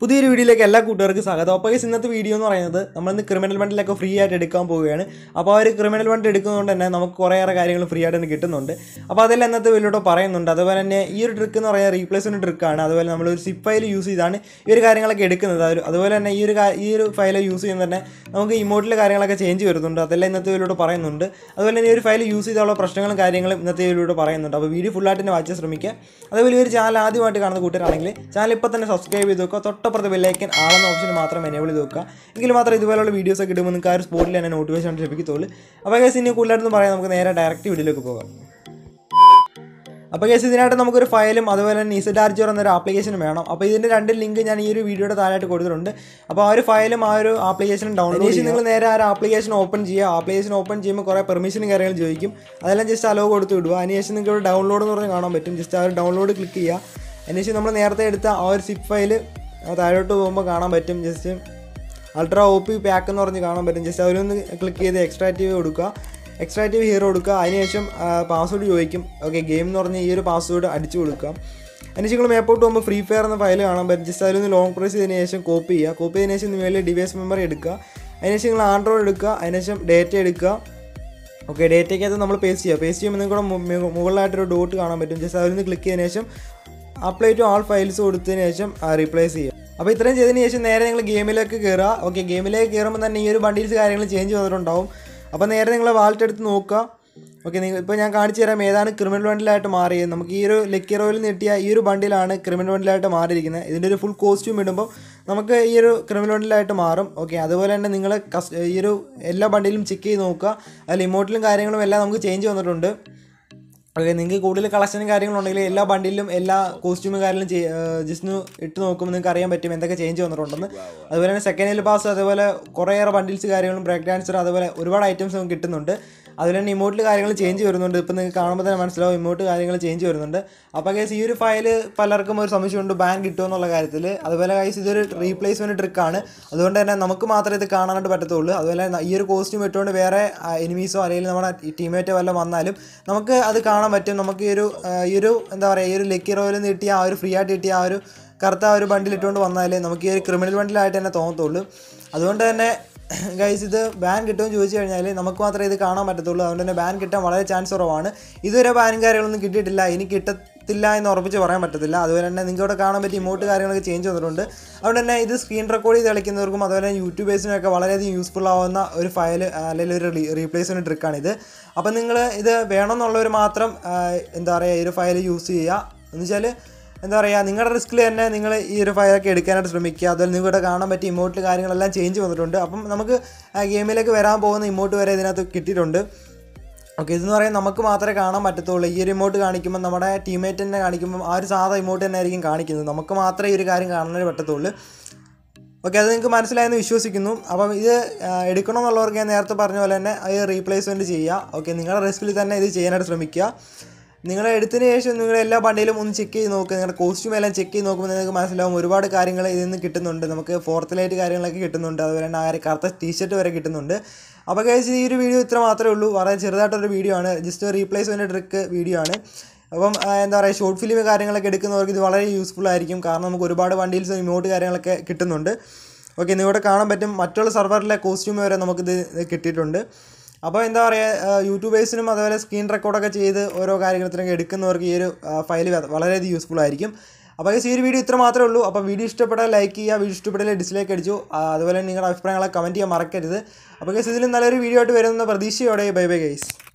പുതിയൊരു വീഡിയോയിലേക്ക് എല്ലാ കൂട്ടുകാർക്കും സ്വാഗതം അപ്പോൾ guys, ഇന്നത്തെ വീഡിയോ എന്ന് പറയുന്നത് നമ്മളിന്ന് ക്രിമിനൽ ബണ്ടിലൊക്കെ ഫ്രീ ആയിട്ട് എടുക്കാൻ പോവുകയാണ് അപ്പോൾ ആ ഒരു ക്രിമിനൽ ബണ്ട് എടുക്കുന്നതുകൊണ്ട് തന്നെ നമുക്ക് കുറേയേറെ കാര്യങ്ങൾ ഫ്രീ ആയിട്ട് തന്നെ കിട്ടുന്നുണ്ട് അപ്പോൾ അതെല്ലാം ഇന്നത്തെ വീഡിയോട്ട് പറയുന്നുണ്ട് അതുപോലെ തന്നെ ഈ ഒരു ട്രിക്ക് എന്ന് പറയുന്നത് റീപ്ലേസ്മെൻറ്റ് ട്രിക്കാണ് അതുപോലെ നമ്മൾ ഒരു സിപ്പ് ഫയൽ യൂസ് ചെയ്താണ് ഈ ഒരു കാര്യങ്ങളൊക്കെ എടുക്കുന്നത് അത് അതുപോലെ തന്നെ ഈ ഒരു കാ- ഈ ഒരു ഫയൽ യൂസ് ചെയ്യുന്നത് തന്നെ നമുക്ക് ഇമോട്ടിലെ കാര്യങ്ങളൊക്കെ ചേഞ്ച് വരുന്നുണ്ട് അതെല്ലാം ഇന്നത്തെ വീഡിയോട്ട് പറയുന്നുണ്ട് അതുപോലെ തന്നെ ഈ ഒരു ഫയൽ യൂസ് ചെയ്തുള്ള പ്രശ്നങ്ങളും കാര്യങ്ങളും ഇന്നത്തെ വീഡിയോട്ട് പറയുന്നുണ്ട് അപ്പോൾ വീഡിയോ ഫുള്ളായിട്ട് തന്നെ വായിച്ച് ശ്രമിക്കുക അതുപോലെ ഈ ഒരു ചാനൽ ആദ്യമായിട്ട് കാണുന്ന കൂട്ടുകാരാണെങ്കിൽ ചാനൽ ഇപ്പോൾ തന്നെ സബ്സ്ക്രൈബ് ചെയ്ത് വെക്കുക തൊട്ടപ്പുറത്ത് ബെല്ലൈക്കൻ ആളെന്ന ഓപ്ഷൻ മാത്രം എനേബിൾ ചെയ്ത് വെക്കുക എങ്കിൽ മാത്രം ഇതുപോലുള്ള വീഡിയോസ് ഒക്കെ ഇടുമ്പോൾ നിങ്ങൾക്ക് ആ ഒരു സ്പോട്ടിൽ തന്നെ നോട്ടിഫിക്കേഷൻ ലഭിക്കത്തുള്ളൂ അപ്പോൾ കേസ് ഇനി കൂടുതലായിട്ടൊന്നും പറയാം നമുക്ക് നേരെ ഡയറക്റ്റ് വീഡിയോയിലേക്ക് പോകാം അപ്പോൾ കേസ് ഇതിനായിട്ട് നമുക്കൊരു ഫയലും അതുപോലെ തന്നെ ഇസഡ് ആർജർ എന്നൊരു ആപ്ലിക്കേഷൻ വേണം അപ്പോൾ ഇതിൻ്റെ രണ്ട് ലിങ്ക് ഞാൻ ഈ ഒരു വീഡിയോയുടെ താഴായിട്ട് കൊടുത്തിട്ടുണ്ട് അപ്പോൾ ആ ഒരു ഫയലും ആ ഒരു ആപ്ലിക്കേഷനും ഡൗൺലോഡ് ചെയ്ത് നിങ്ങൾ നേരെ ആ ഒരു ആപ്ലിക്കേഷൻ ഓപ്പൺ ചെയ്യുക ആപ്ലിക്കേഷൻ ഓപ്പൺ ചെയ്യുമ്പോൾ കുറേ പെർമിഷനും കാര്യങ്ങൾ ചോദിക്കും അതെല്ലാം ജസ്റ്റ് അലോ കൊടുത്ത് വിടുക അതിനുശേഷം നിങ്ങൾക്ക് ഇവിടെ ഡൗൺലോഡ് എന്ന് പറഞ്ഞ് കാണാൻ പറ്റും ജസ്റ്റ് ആ ഒരു ഡൗൺലോഡ് ക്ലിക്ക് ചെയ്യുക അതിനുശേഷം നമ്മൾ നേരത്തെ എടുത്ത ആ ഒരു സിപ്പ് ഫയൽ താഴോട്ട് പോകുമ്പോൾ കാണാൻ പറ്റും just ultra O P pack എന്ന് പറഞ്ഞ് കാണാൻ പറ്റും ജസ്റ്റ് അവരൊന്ന് ക്ലിക്ക് ചെയ്ത് എക്സ്ട്രാക്റ്റീവ് കൊടുക്കുക എക്സ്ട്രാക്റ്റീവ് ഹീറോ കൊടുക്കുക അതിനുശേഷം പാസ്വേഡ് ചോദിക്കും ഓക്കെ ഗെയിം എന്ന് പറഞ്ഞ് ഈ ഒരു പാസ്വേഡ് അടിച്ചു കൊടുക്കുക അതിനുശേഷം നിങ്ങൾ മേപ്പോട്ട് പോകുമ്പോൾ ഫ്രീ ഫയർ എന്ന ഫയൽ കാണാൻ പറ്റും ജസ്റ്റ് അതിലൊന്ന് ലോങ് പ്രസ് ചെയ്തതിന് ശേഷം കോപ്പി ചെയ്യുക കോപ്പി ചെയ്തതിന് ശേഷം മേളിൽ ഡിവൈസ് മെമ്മറി എടുക്കുക അതിനുശേഷം നിങ്ങൾ ആൻഡ്രോയിഡ് എടുക്കുക അതിനുശേഷം ഡേറ്റ എടുക്കുക ഓക്കെ ഡേറ്റയ്ക്കകത്ത് നമ്മൾ പേസ്റ്റ് ചെയ്യുക പേസ്റ്റ് ചെയ്യുമ്പോൾ നിങ്ങൾക്ക് ഇവിടെ മു- മുകളിലായിട്ടൊരു ഡോട്ട് കാണാൻ പറ്റും ജസ്റ്റ് അതിൽ നിന്ന് ക്ലിക്ക് ചെയ്തതിന് ശേഷം അപ്ലൈ ടു ആൾ ഫയൽസ് കൊടുത്തതിന് ശേഷം റീപ്ലേസ് ചെയ്യുക അപ്പോൾ ഇത്രയും ചെയ്തതിന് ശേഷം നേരെ നിങ്ങൾ ഗെയിമിലേക്ക് കയറുക ഓക്കെ ഗെയിമിലേക്ക് കയറുമ്പോൾ തന്നെ ഈ ഒരു ബണ്ടീൽസ് കാര്യങ്ങൾ ചേഞ്ച് വന്നിട്ടുണ്ടാവും അപ്പോൾ നേരെ നിങ്ങൾ വാൾട്ട് എടുത്ത് നോക്കുക ഓക്കെ നിങ്ങൾ ഇപ്പോൾ ഞാൻ കാണിച്ചു തരാം ഏതാണ് ക്രിമിനൽ ബണ്ടിലായിട്ട് മാറിയത് നമുക്ക് ഈ ഒരു ലക്കി റോയിൽ നിന്ന് കിട്ടിയ ഈ ഒരു ബണ്ടിലാണ് ക്രിമിനൽ ബണ്ടിലായിട്ട് മാറിയിരിക്കുന്നത് ഇതിൻ്റെ ഒരു ഫുൾ കോസ്റ്റ്യൂം ഇടുമ്പോൾ നമുക്ക് ഈ ഒരു ക്രിമിനൽ ബണ്ടിലായിട്ട് മാറും ഓക്കെ അതുപോലെ തന്നെ നിങ്ങൾ കസ് ഈ ഒരു എല്ലാ ബണ്ടിലും ചെക്ക് ചെയ്ത് നോക്കുക അതിൽ ഇമോട്ടിലും കാര്യങ്ങളും എല്ലാം നമുക്ക് ചേഞ്ച് വന്നിട്ടുണ്ട് ഓക്കെ നിങ്ങൾക്ക് കൂടുതൽ കളക്ഷനും കാര്യങ്ങളുണ്ടെങ്കിൽ എല്ലാ ബണ്ടിലും എല്ലാ കോസ്റ്റ്യൂമും കാര്യങ്ങളും ജസ്റ്റ് ഒന്ന് ഇട്ട് നോക്കുമ്പോൾ നിങ്ങൾക്ക് അറിയാൻ പറ്റും എന്തൊക്കെ ചേഞ്ച് വന്നിട്ടുണ്ടെന്ന് അതുപോലെ തന്നെ സെക്കൻഡ് ഇയർ പാസ് അതുപോലെ കുറേയേറെ ബണ്ടിൽസ് കാര്യങ്ങളും ബ്രേക്ക് ഡാൻസർ അതുപോലെ ഒരുപാട് ഐറ്റംസ് നമുക്ക് കിട്ടുന്നുണ്ട് അതുപോലെ തന്നെ ഇമോട്ടിൽ കാര്യങ്ങൾ ചേഞ്ച് വരുന്നുണ്ട് ഇപ്പം നിങ്ങൾക്ക് കാണുമ്പോൾ തന്നെ മനസ്സിലാവും ഇമോട്ട് കാര്യങ്ങൾ ചേഞ്ച് വരുന്നുണ്ട് അപ്പോൾ കേസ് ഈ ഒരു ഫയൽ പലർക്കും ഒരു സംശയമുണ്ട് ബാൻ കിട്ടുമോ എന്നുള്ള കാര്യത്തിൽ അതുപോലെ കൈസ് ഇതൊരു റീപ്ലേസ്മെൻറ്റ് ട്രിക്കാണ് അതുകൊണ്ട് തന്നെ നമുക്ക് മാത്രമേ ഇത് കാണാനായിട്ട് പറ്റത്തുള്ളൂ അതുപോലെ ന- ഈ ഒരു കോസ്റ്റ്യൂം ഇട്ടുകൊണ്ട് വേറെ എനിമീസോ അല്ലെങ്കിൽ നമ്മുടെ ടീമേറ്റോ വല്ലതും വന്നാലും നമുക്ക് അത് കാണാൻ പറ്റും നമുക്ക് ഈ ഒരു ആ, ഈ ഒരു എന്താ പറയുക ഈ ഒരു ലക്കി റോയിൽ നിന്ന് കിട്ടിയ ആ ഒരു ഫ്രീ ആയിട്ട് കിട്ടിയ ആ ഒരു കറുത്ത ആ ഒരു ബണ്ടിൽ ഇട്ടുകൊണ്ട് വന്നാൽ നമുക്ക് ഈ ഒരു ക്രിമിനൽ ബണ്ടിലായിട്ട് തന്നെ തോന്നത്തുള്ളൂ അതുകൊണ്ട് തന്നെ ഗൈസ് ഇത് ബാൻ കിട്ടുമെന്ന് ചോദിച്ചു കഴിഞ്ഞാൽ നമുക്ക് മാത്രമേ ഇത് കാണാൻ പറ്റത്തുള്ളൂ അതുകൊണ്ട് തന്നെ ബാൻ കിട്ടാൻ വളരെ ചാൻസ് കുറവാണ് ഇതുവരെ ബാനും കാര്യങ്ങളൊന്നും കിട്ടിയിട്ടില്ല ഇനി കിട്ടത്തില്ല എന്ന് ഉറപ്പിച്ച് പറയാൻ പറ്റത്തില്ല അതുപോലെ തന്നെ നിങ്ങൾക്ക് ഇവിടെ കാണാൻ പറ്റിയ ഇമോട്ട് കാര്യങ്ങളൊക്കെ ചേഞ്ച് വന്നിട്ടുണ്ട് അതുകൊണ്ട് തന്നെ ഇത് സ്ക്രീൻ റെക്കോർഡ് ചെയ്ത് കളിക്കുന്നവർക്കും അതുപോലെ തന്നെ യൂട്യൂബേഴ്സിനൊക്കെ വളരെയധികം യൂസ്ഫുൾ ആവുന്ന ഒരു ഫയൽ അല്ലെങ്കിൽ ഒരു റീപ്ലേസ്മെൻറ്റ് ട്രിക്കാണിത് അപ്പം നിങ്ങൾ ഇത് വേണമെന്നുള്ളവർ മാത്രം ആ, എന്താ പറയുക ഈ ഒരു ഫയൽ യൂസ് ചെയ്യുക എന്ന് വെച്ചാൽ എന്താ പറയുക നിങ്ങളുടെ റിസ്കിൽ തന്നെ നിങ്ങൾ ഈ ഒരു ഫയലൊക്കെ എടുക്കാനായിട്ട് ശ്രമിക്കുക അതുപോലെ നിങ്ങളുടെ കാണാൻ പറ്റിയ ഇമോട്ട് കാര്യങ്ങളെല്ലാം ചേഞ്ച് വന്നിട്ടുണ്ട് അപ്പം നമുക്ക് ആ ഗെയിമിലേക്ക് വരാൻ പോകുന്ന ഇമോട്ട് വരെ ഇതിനകത്ത് കിട്ടിയിട്ടുണ്ട് ഓക്കെ ഇതെന്ന് പറയാൻ നമുക്ക് മാത്രമേ കാണാൻ പറ്റത്തുള്ളൂ ഈ ഒരു ഇമോട്ട് കാണിക്കുമ്പോൾ നമ്മുടെ ടീമേറ്റ് തന്നെ കാണിക്കുമ്പോൾ ആ ഒരു സാധാ ഇമോട്ട് തന്നെ ആയിരിക്കും കാണിക്കുന്നത് നമുക്ക് മാത്രമേ ഈ ഒരു കാര്യം കാണാനായിട്ട് പറ്റത്തുള്ളൂ ഓക്കെ അത് നിങ്ങൾക്ക് മനസ്സിലായെന്ന് വിശ്വസിക്കുന്നു അപ്പം ഇത് ആ, എടുക്കണമെന്നുള്ളവർക്ക് ഞാൻ നേരത്തെ പറഞ്ഞ പോലെ തന്നെ അത് റീപ്ലേസ്മെൻറ്റ് ചെയ്യുക ഓക്കെ നിങ്ങളുടെ റിസ്കിൽ തന്നെ ഇത് ചെയ്യാനായിട്ട് ശ്രമിക്കുക നിങ്ങൾ എടുത്തതിന് ശേഷം നിങ്ങൾ എല്ലാ ബണ്ടിലും ഒന്ന് ചെക്ക് ചെയ്ത് നോക്കുക നിങ്ങളുടെ കോസ്റ്റ്യൂം എല്ലാം ചെക്ക് ചെയ്ത് നോക്കുമ്പോൾ നിങ്ങൾക്ക് മനസ്സിലാവും ഒരുപാട് കാര്യങ്ങൾ ഇതിൽ നിന്ന് കിട്ടുന്നുണ്ട് നമുക്ക് ഫോർത്ത് ലൈറ്റ് കാര്യങ്ങളൊക്കെ കിട്ടുന്നുണ്ട് അതുപോലെ തന്നെ ആ ഒരു കറുത്ത ടീഷർട്ട് വരെ കിട്ടുന്നുണ്ട് അപ്പോൾ കഴിച്ച് ഈ ഒരു വീഡിയോ ഇത്ര മാത്രമേ ഉള്ളൂ വളരെ ചെറുതായിട്ടൊരു വീഡിയോ ആണ് ജസ്റ്റ് ഒരു റീപ്ലേസ്മെൻറ്റ് ട്രിക്ക് വീഡിയോ ആണ് അപ്പം ആ, എന്താ പറയുക ഷോർട്ട് ഫിലിം കാര്യങ്ങളൊക്കെ എടുക്കുന്നവർക്ക് ഇത് വളരെ യൂസ്ഫുൾ ആയിരിക്കും കാരണം നമുക്ക് ഒരുപാട് വണ്ടീൽസ് ഇമോട്ട് കാര്യങ്ങളൊക്കെ കിട്ടുന്നുണ്ട് ഓക്കെ നിങ്ങളുടെ കാണാൻ പറ്റും മറ്റുള്ള സെർവറിലെ കോസ്റ്റ്യൂം വരെ നമുക്കിത് കിട്ടിയിട്ടുണ്ട് അപ്പോൾ എന്താ പറയുക യൂട്യൂബേഴ്സിനും അതുപോലെ സ്ക്രീൻ റെക്കോർഡൊക്കെ ചെയ്ത് ഓരോ കാര്യത്തിനൊക്കെ എടുക്കുന്നവർക്ക് ഈ ഒരു ഫയൽ വളരെയധികം യൂസ്ഫുൾ ആയിരിക്കും അപ്പോൾ ഈ ഒരു വീഡിയോ ഇത്ര മാത്രമേ ഉള്ളൂ അപ്പോൾ വീഡിയോ ഇഷ്ടപ്പെട്ടാൽ ലൈക്ക് ചെയ്യുക വീഡിയോ ഇഷ്ടപ്പെട്ടാൽ ഡിസ്ലൈക്ക് അടിച്ചു ആ, അതുപോലെ നിങ്ങളുടെ അഭിപ്രായങ്ങളെ കമൻറ്റ് ചെയ്യാൻ മറക്കരുത് അപ്പോൾ ഗൈസ് ഇതിലും നല്ലൊരു വീഡിയോ ആയിട്ട് വരുന്ന പ്രതീക്ഷയോടെ ബൈ ബൈ ഗൈസ്